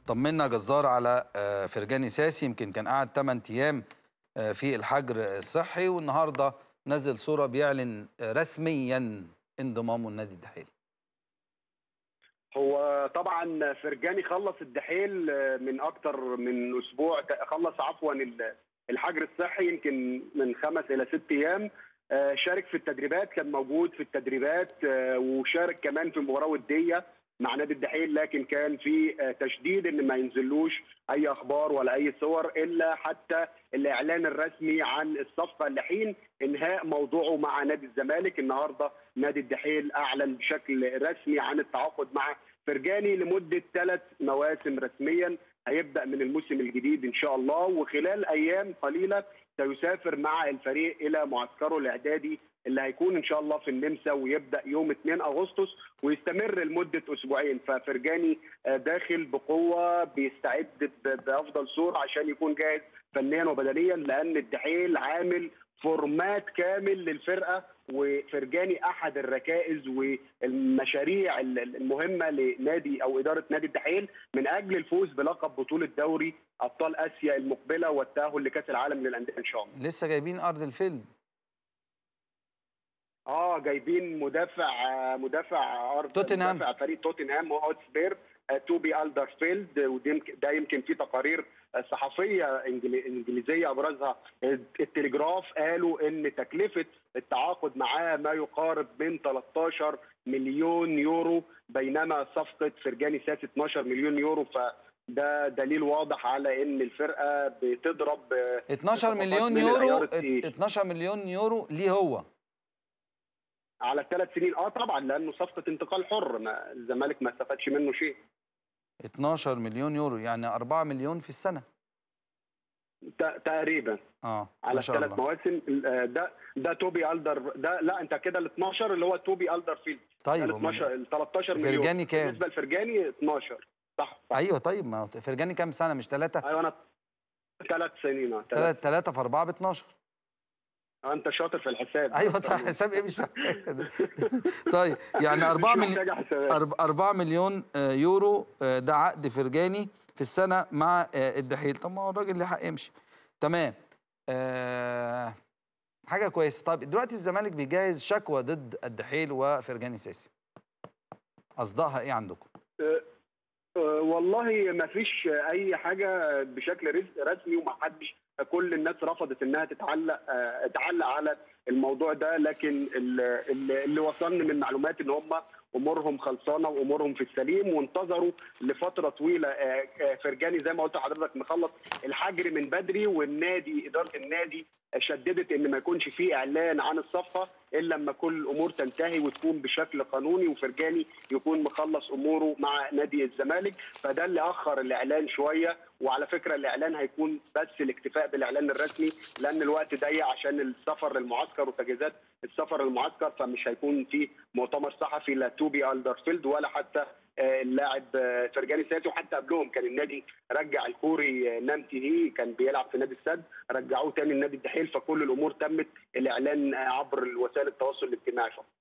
طمنا جزار على آه، فرجاني ساسي يمكن كان قعد 8 ايام آه، في الحجر الصحي والنهارده نزل صوره بيعلن آه، رسميا انضمامه لنادي الدحيل هو طبعا فرجاني خلص الدحيل من اكتر من اسبوع خلص عفوا الحجر الصحي يمكن من خمس الى ست ايام آه، شارك في التدريبات كان موجود في التدريبات آه، وشارك كمان في مباراه وديه مع نادي الدحيل لكن كان في آه، تشديد ان ما ينزلوش اي اخبار ولا اي صور الا حتى الاعلان الرسمي عن الصفقه لحين انهاء موضوعه مع نادي الزمالك النهارده نادي الدحيل اعلن بشكل رسمي عن التعاقد مع فرجاني لمده ثلاث مواسم رسميا هيبدا من الموسم الجديد ان شاء الله وخلال ايام قليله سيسافر مع الفريق الى معسكره الاعدادي اللي هيكون ان شاء الله في النمسا ويبدا يوم 2 اغسطس ويستمر لمده اسبوعين ففرجاني داخل بقوه بيستعد بافضل صوره عشان يكون جاهز فنيا وبدنيا لان الدحيل عامل فورمات كامل للفرقه وفرجاني احد الركائز والمشاريع المهمه لنادي او اداره نادي الدحيل من اجل الفوز بلقب بطوله دوري ابطال اسيا المقبله والتاهل لكاس العالم للانديه ان شاء الله. لسه جايبين ارض الفيلد اه جايبين مدافع مدافع ارض توتنهام مدافع فريق توتنهام هوتسبير توبي الدرفيلد وده يمكن في تقارير صحفيه انجليزيه ابرزها التلجراف قالوا ان تكلفه التعاقد معاه ما يقارب من 13 مليون يورو بينما صفقه فرجاني ساسي 12 مليون يورو ف ده دليل واضح على ان الفرقه بتضرب 12 مليون يورو 12 مليون يورو ليه هو على ثلاث سنين اه طبعا لانه صفقه انتقال حر ما الزمالك ما استفادش منه شيء 12 مليون يورو يعني 4 مليون في السنه تقريبا اه على ثلاث مواسم ده ده توبي الدر ده لا انت كده ال 12 اللي هو توبي الدر فيلد طيب ال 12 ال 13 مليون فرجاني كام؟ بالنسبه لفرجاني 12 صح, صح. ايوه طيب ما فرجاني كام سنه مش ثلاثه؟ ايوه انا ثلاث سنين اه ثلاث ثلاثه في اربعه ب 12 اه انت شاطر في الحساب ايوه طيب حساب ايه مش طيب يعني 4 مليون 4 مليون يورو ده عقد فرجاني في السنه مع الدحيل طب ما هو الراجل ليه حق يمشي تمام أه حاجه كويسه طيب دلوقتي الزمالك بيجهز شكوى ضد الدحيل وفرجاني ساسي اصدقها ايه عندكم أه والله ما فيش اي حاجه بشكل رسمي وما حدش كل الناس رفضت انها تتعلق تعلق على الموضوع ده لكن اللي, اللي وصلني من معلومات ان هم امورهم خلصانه وامورهم في السليم وانتظروا لفتره طويله فرجاني زي ما قلت لحضرتك مخلص الحجر من بدري والنادي اداره النادي شددت ان ما يكونش فيه اعلان عن الصفقه الا لما كل الامور تنتهي وتكون بشكل قانوني وفرجاني يكون مخلص اموره مع نادي الزمالك فده اللي اخر الاعلان شويه وعلى فكره الاعلان هيكون بس الاكتفاء بالاعلان الرسمي لان الوقت ضيق عشان السفر للمعسكر وتجهيزات السفر للمعسكر فمش هيكون في مؤتمر صحفي لا توبي الدرفيلد ولا حتى اللاعب فرجاني ساسي وحتى قبلهم كان النادي رجع الكوري نامتي هي كان بيلعب في نادي السد رجعوه تاني النادي الدحيل فكل الامور تمت الاعلان عبر وسائل التواصل الاجتماعي فقط